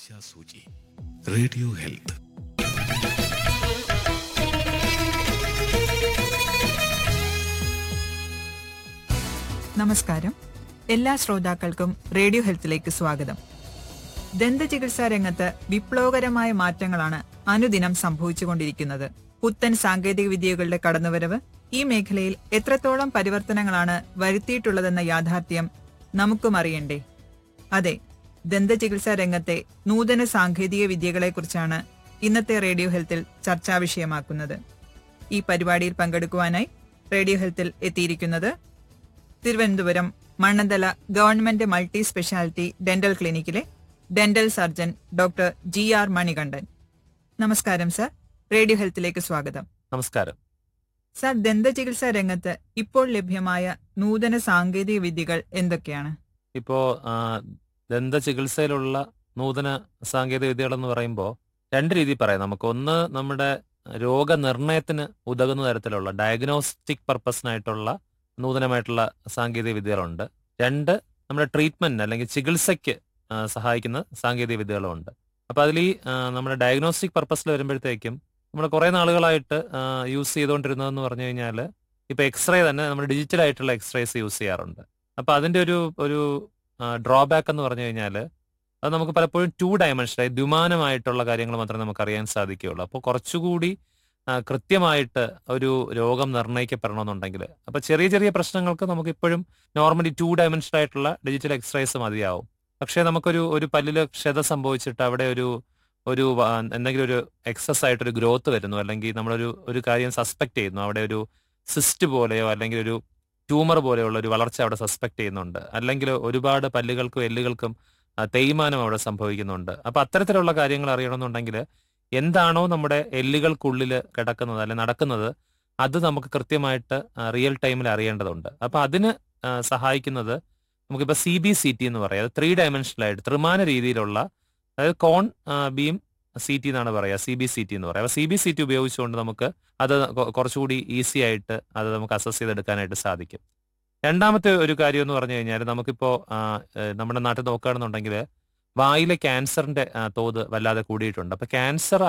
ദിശാസൂചി radio health നമസ്കാരം എല്ലാ ശ്രോതാക്കൾക്കും റേഡിയോ ഹെൽത്തിലേക്ക് സ്വാഗതം ദന്തചികിത്സാ രംഗത്ത് വിപ്ലവകരമായ മാറ്റങ്ങളാണ് അനുദിനം സംഭവിച്ചുകൊണ്ടിരിക്കുന്നത് പുത്തൻ സാങ്കേതിക വിദ്യകളുടെ കടന്നുവരവ് ഈ മേഖലയിൽ എത്രത്തോളം പരിവർത്തനങ്ങളാണ് വരുത്തിയിട്ടുള്ളതെന്ന യാഥാർത്ഥ്യം നമുക്കും അറിയണ്ടേ അതെ ദന്തചികിത്സാ രംഗത്തെ നൂതന സാങ്കേതിക വിദ്യകളെക്കുറിച്ചാണ് ഇന്നത്തെ റേഡിയോ ഹെൽത്തിൽ ചർച്ചാ വിഷയമാക്കുന്നത് ഈ പരിപാടിയിൽ പങ്കെടുക്കുവാനായി റേഡിയോ ഹെൽത്തിൽ എത്തിയിരിക്കുന്നത് Thiruvananthapuram Mannanthala government multi speciality dental ക്ലിനിക്കിലെ dental surgeon doctor G R Manikandan നമസ്കാരം സർ റേഡിയോ ഹെൽത്തിലേക്ക് സ്വാഗതം നമസ്കാരം സർ ദന്തചികിത്സാ രംഗത്ത് ഇപ്പോൾ ലഭ്യമായ നൂതന സാങ്കേതിക വിദ്യകൾ എന്തൊക്കെയാണ് ഇപ്പോ ആ, ദന്ത ചികിത്സയിലുള്ള നൂതന സാങ്കേതിക വിദ്യകളെന്ന് പറയുമ്പോൾ രണ്ട് രീതിയിൽ പറയാം നമുക്ക് ഒന്ന് നമ്മുടെ രോഗനിർണയത്തിന് ഉതകുന്ന തരത്തിലുള്ള ഡയഗ്നോസ്റ്റിക് പർപ്പസിനായിട്ടുള്ള നൂതനമായിട്ടുള്ള സാങ്കേതിക വിദ്യകളുണ്ട് രണ്ട് നമ്മുടെ ട്രീറ്റ്മെന്റിന് അല്ലെങ്കിൽ ചികിത്സയ്ക്ക് ആ, സഹായിക്കുന്ന സാങ്കേതിക വിദ്യകളുമുണ്ട് അപ്പൊ അതിൽ ഈ ആ, നമ്മുടെ ഡയഗ്നോസ്റ്റിക് പർപ്പസിൽ വരുമ്പോഴത്തേക്കും നമ്മൾ കുറെ നാളുകളായിട്ട് യൂസ് ചെയ്തുകൊണ്ടിരുന്നതെന്ന് പറഞ്ഞു കഴിഞ്ഞാൽ ഇപ്പൊ എക്സ്റേ തന്നെ നമ്മൾ ഡിജിറ്റൽ ആയിട്ടുള്ള എക്സ്റേസ് യൂസ് ചെയ്യാറുണ്ട് അപ്പൊ അതിന്റെ ഒരു ഒരു ഡ്രോബാക്ക് എന്ന് പറഞ്ഞു കഴിഞ്ഞാൽ അത് നമുക്ക് പലപ്പോഴും ടു ഡയമെൻഷൻ ദ്വിമാനമായിട്ടുള്ള കാര്യങ്ങൾ മാത്രമേ നമുക്ക് അറിയാൻ സാധിക്കുകയുള്ളൂ അപ്പോൾ കുറച്ചുകൂടി ആ, കൃത്യമായിട്ട് ഒരു രോഗം നിർണ്ണയിക്കപ്പെടണമെന്നുണ്ടെങ്കിൽ അപ്പൊ ചെറിയ ചെറിയ പ്രശ്നങ്ങൾക്ക് നമുക്ക് ഇപ്പോഴും നോർമലി ടു ഡയമെൻഷൻ ആയിട്ടുള്ള ഡിജിറ്റൽ എക്സ്റേസ് മതിയാവും പക്ഷേ നമുക്കൊരു ഒരു പല്ലില് ക്ഷത സംഭവിച്ചിട്ട് അവിടെ ഒരു ഒരു വ- എന്തെങ്കിലും ഒരു എക്സസ് ആയിട്ടൊരു ഗ്രോത്ത് വരുന്നു അല്ലെങ്കിൽ നമ്മളൊരു ഒരു കാര്യം സസ്പെക്ട് ചെയ്യുന്നു അവിടെ ഒരു സിസ്റ്റ് പോലെയോ അല്ലെങ്കിൽ ഒരു ട്യൂമർ പോലെയുള്ള ഒരു വളർച്ച അവിടെ സസ്പെക്ട് ചെയ്യുന്നുണ്ട് അല്ലെങ്കിൽ ഒരുപാട് പല്ലുകൾക്കും എല്ലുകൾക്കും ആ, തേയ്മാനം അവിടെ സംഭവിക്കുന്നുണ്ട് അപ്പൊ അത്തരത്തിലുള്ള കാര്യങ്ങൾ അറിയണമെന്നുണ്ടെങ്കിൽ എന്താണോ നമ്മുടെ എല്ലുകൾക്കുള്ളിൽ കിടക്കുന്നത് അല്ലെങ്കിൽ നടക്കുന്നത് അത് നമുക്ക് കൃത്യമായിട്ട് റിയൽ ടൈമിൽ അറിയേണ്ടതുണ്ട് അപ്പൊ അതിന് ആ, സഹായിക്കുന്നത് നമുക്കിപ്പോ സി ബി സി ടി എന്ന് പറയാം അത് ത്രീ ഡയമെൻഷനലായിട്ട് ത്രിമാന രീതിയിലുള്ള അതായത് കോൺ ബീം സി ടി എന്നാണ് പറയുക സി ബി സി ടി എന്ന് പറയുക അപ്പൊ സി ബി സി ടി ഉപയോഗിച്ചുകൊണ്ട് നമുക്ക് അത് കൊ- കുറച്ചുകൂടി ഈസി ആയിട്ട് അത് നമുക്ക് അസസ് ചെയ്തെടുക്കാനായിട്ട് സാധിക്കും രണ്ടാമത്തെ ഒരു കാര്യം എന്ന് പറഞ്ഞു കഴിഞ്ഞാൽ നമുക്കിപ്പോ ആ, ഏഹ്, നമ്മുടെ നാട്ടിൽ നോക്കുകയാണെന്നുണ്ടെങ്കിൽ വായിലെ ക്യാൻസറിന്റെ ആ, തോത് വല്ലാതെ കൂടിയിട്ടുണ്ട് അപ്പൊ ക്യാൻസർ